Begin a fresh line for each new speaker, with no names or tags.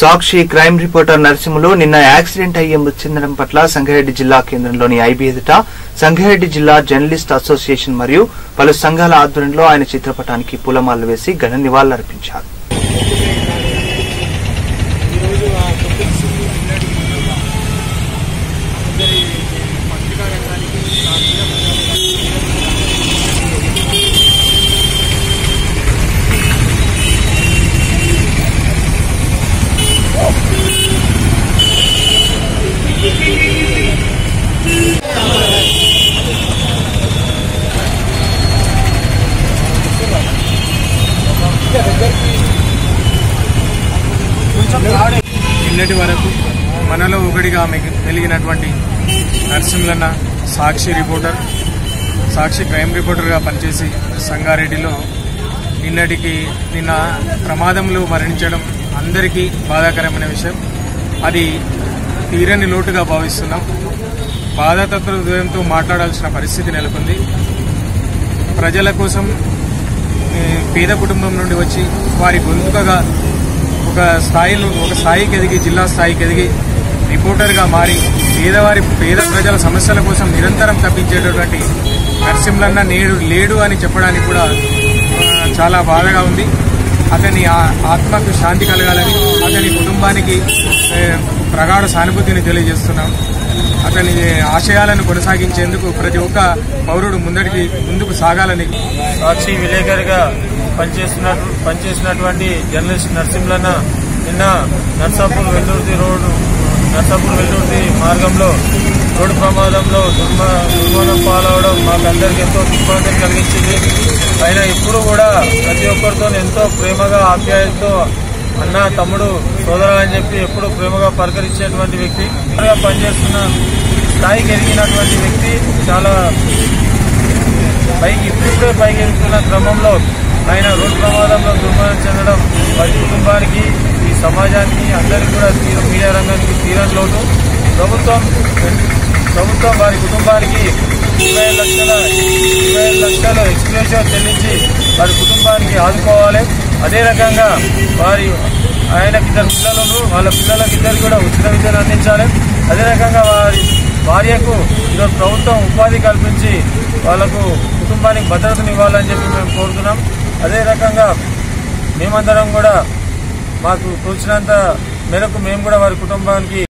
సాక్షి crime reporter Narasimhulu నిన్న accident అయ్యి మృతి చెందడం పట్ల సంగారెడ్డి జిల్లా కేంద్రంలోని ఐబీ ఎదుట సంగారెడ్డి జిల్లా జర్నలిస్ట్ అసోసియేషన్ మరియు పలు సంఘాల ఆధ్వర్యంలో ఆయన చిత్రపటానికి పూలమాలలు వేసి ఘన నివాళులర్పించారు
ఈరోజు ఆ కొత్త సిటీ అందరి పత్రికా రంగానికి ఆ క్రీడా నిన్నటి వరకు మనలో ఒకటిగా మెగ- వెలిగినటువంటి నరసింహన్న సాక్షి రిపోర్టర్ సాక్షి క్రైమ్ రిపోర్టర్గా పనిచేసి సంగారెడ్డిలో నిన్నటికి నిన్న ప్రమాదంలో మరణించడం అందరికీ బాధాకరమైన విషయం అది తీరని లోటుగా భావిస్తున్నాం బాధాతత్వ హృదయంతో మాట్లాడాల్సిన పరిస్థితి నెలకొంది ప్రజల కోసం ఏ, పేద కుటుంబం నుండి వచ్చి వారి గొంతుకగా ఒక స్థాయిలో ఒక స్థాయికి ఎదిగి జిల్లా స్థాయికి ఎదిగి రిపోర్టర్గా మారి పేదవారి పేద ప్రజల సమస్యల కోసం నిరంతరం తప్పించేటటువంటి నరసింహన్న నేడు లేడు అని చెప్పడానికి కూడా ఆ, చాలా బాధగా ఉంది అతని ఆ- ఆత్మకు శాంతి కలగాలని అతని కుటుంబానికి ఏ, ప్రగాఢ సానుభూతిని తెలియజేస్తున్నాం అతని ఆశయాలను కొనసాగించేందుకు ప్రతి ఒక్క పౌరుడు ముందడికి ముందుకు సాగాలని
సాక్షి విలేకరిగా పనిచేస్తున్నట్టు పనిచేసినటువంటి జర్నలిస్ట్ నరసింహన్న నిన్న నర్సాపూర్ వెల్లూర్తి రోడ్డు నర్సాపూర్ వెల్లూర్తి మార్గంలో రోడ్డు ప్రమాదంలో దుర్మ దుర్మరణం పాలవడం మాకందరికి ఎంతో దిగ్భ్రాంతిని కలిగించింది ఆయన ఇప్పుడు కూడా ప్రతి ఒక్కరితో ఎంతో ప్రేమగా ఆప్యాయతతో అన్న తమ్ముడు సోదరా అని చెప్పి ఎప్పుడు ప్రేమగా పలకరించేటువంటి వ్యక్తి బాగా పనిచేస్తున్న స్థాయికి ఎదిగినటువంటి వ్యక్తి చాలా పైకి ఇప్పుడిప్పుడే పైకి ఎదుగుతున్న క్రమంలో ఆయన రోడ్డు ప్రమాదంలో దుర్మరణం చెందడం వారి కుటుంబానికి ఈ సమాజానికి అందరికీ కూడా తీర మీడియా రంగానికి తీరని లోటు ప్రభుత్వం ప్రభుత్వం వారి కుటుంబానికి ఇరవై ఐదు లక్షల ఇరవై ఐదు లక్షలు ఎక్స్ప్రెషన్ చెల్లించి వారి కుటుంబానికి ఆదుకోవాలి అదే రకంగా వారి ఆయనకి ఇద్దరు పిల్లలను వాళ్ళ పిల్లలకి ఇద్దరు కూడా ఉచిత విద్యను అందించాలి అదే రకంగా వారి భార్యకు ఈరోజు ప్రభుత్వం ఉపాధి కల్పించి వాళ్లకు కుటుంబానికి భద్రతనివ్వాలని చెప్పి మేము కోరుతున్నాం అదే రకంగా మేమందరం కూడా మాకు తోచినంత మేరకు మేము కూడా వారి కుటుంబానికి